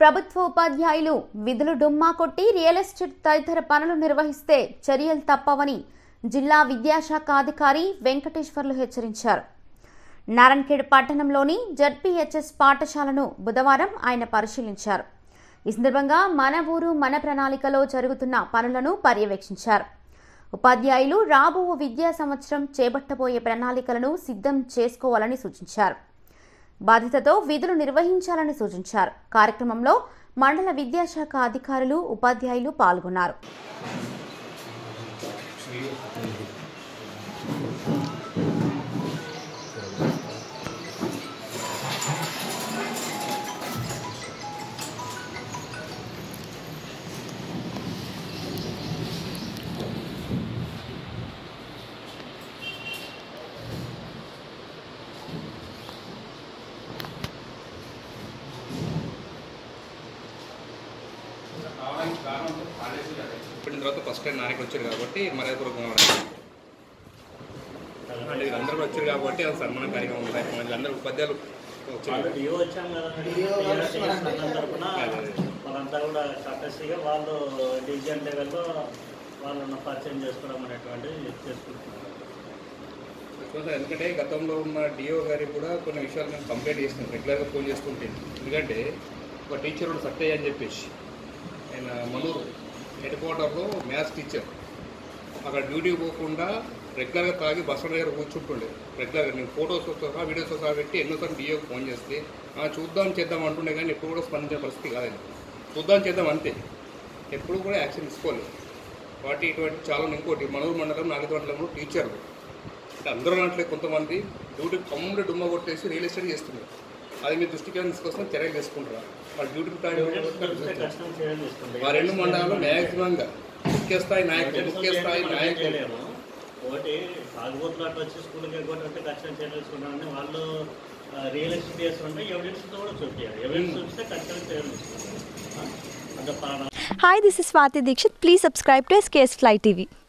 ప్రభుత్వ ఉపాధ్యాయులు విధులు డుమ్మా కొట్టి రియల్ ఎస్టేట్ తదితర పనులు నిర్వహిస్తే చర్యలు తప్పవని జిల్లా విద్యాశాఖ అధికారి వెంకటేశ్వర్లు హెచ్చరించారు నారాయణఖేడ్ పట్టణంలోని జడ్పీహెచ్ఎస్ పాఠశాలను బుధవారం ఆయన పరిశీలించారు ఈ సందర్భంగా మన ఊరు మన ప్రణాళికలో జరుగుతున్న పనులను పర్యవేక్షించారు ఉపాధ్యాయులు రాబో విద్యా సంవత్సరం చేపట్టబోయే ప్రణాళికలను సిద్ధం చేసుకోవాలని సూచించారు బాధ్యతతో విధులు నిర్వహించాలని సూచించారు కార్యక్రమంలో మండల విద్యాశాఖ అధికారులు ఉపాధ్యాయులు పాల్గొన్నారు చెప్పిన తర్వాత ఫస్ట్ టైం నాయకు వచ్చారు కాబట్టి మర్యాదపూర్వకంగా అంటే వీళ్ళందరూ వచ్చారు కాబట్టి అది సన్మాన కార్యక్రమం ఉంటాయి వీళ్ళందరూ ఉపాధ్యాయులు వచ్చారు డిఓ వచ్చాం కదా టీఆర్ఎస్ తరఫున వాళ్ళంతా కూడా కట్టసిగా వాళ్ళు డివిజన్ లెవెల్లో వాళ్ళని పరిచయం చేసుకోవడం అనేటువంటిది చేసుకుంటున్నారు సార్ ఎందుకంటే గతంలో ఉన్న డిఓ గారికి కూడా కొన్ని విషయాలు మేము కంప్లైంట్ చేస్తున్నాం రెగ్యులర్గా ఫోన్ చేస్తుంటే ఎందుకంటే ఒక టీచర్ ఉన్నాడు సత్యయ్య అని చెప్పేసి ఆయన మనూరు హెడ్ క్వార్టర్లో మ్యాథ్స్ టీచర్ అక్కడ డ్యూటీకి పోకుండా రెగ్యులర్గా తాగి బస్ స్టాండ్ దగ్గర కూర్చుంటుండే రెగ్యులర్గా నేను ఫోటోస్ సహా వీడియోస్ సహా పెట్టి ఎన్నోసార్లు డిఓకి ఫోన్ చేస్తే "ఆ, చూద్దాం చేద్దాం అంటుండే కానీ ఎప్పుడు కూడా స్పందించే పరిస్థితి కాదండి చూద్దాం చేద్దాం అంతే ఎప్పుడు కూడా యాక్షన్ తీసుకోలేదు వాటి ఇటువంటి చాలా ఇంకోటి మనూరు మండలం నాగరికమండలంలో టీచర్లు అంటే అందరూ దాంట్లో కొంతమంది డ్యూటీ కమ్ముడు డుమ్మ కొట్టేసి రియల్ ఎస్టేట్ చేస్తున్నారు అది మీ దృష్టికి ఏమైనా తీసుకొస్తాం చర్యలు తీసుకుంటారా వాళ్ళ డ్యూటీ టైం చూస్తే కష్టం చేయడం ఇస్తుంది ఆ రెండు మండలాలు మ్యాక్సిమంగా ముఖ్య స్థాయి నాయకులు ముఖ్య స్థాయి నాయకులు చేయలేము ఒకటి తాగుబోతులు అట్లా వచ్చి స్కూల్కి ఎగ్గొట్టే కష్టం చేయలేసుకున్నారని వాళ్ళు రియల్ ఎస్టేట్ చేస్తుంటే ఎవిడెన్స్తో కూడా చూపించారు ఎవిడెన్స్ చూపిస్తే ఖచ్చితంగా చేయడం ఇస్తుంది అంత ప్రాణం Hi, this is Swati Dikshit. Please subscribe to SKS Fly TV.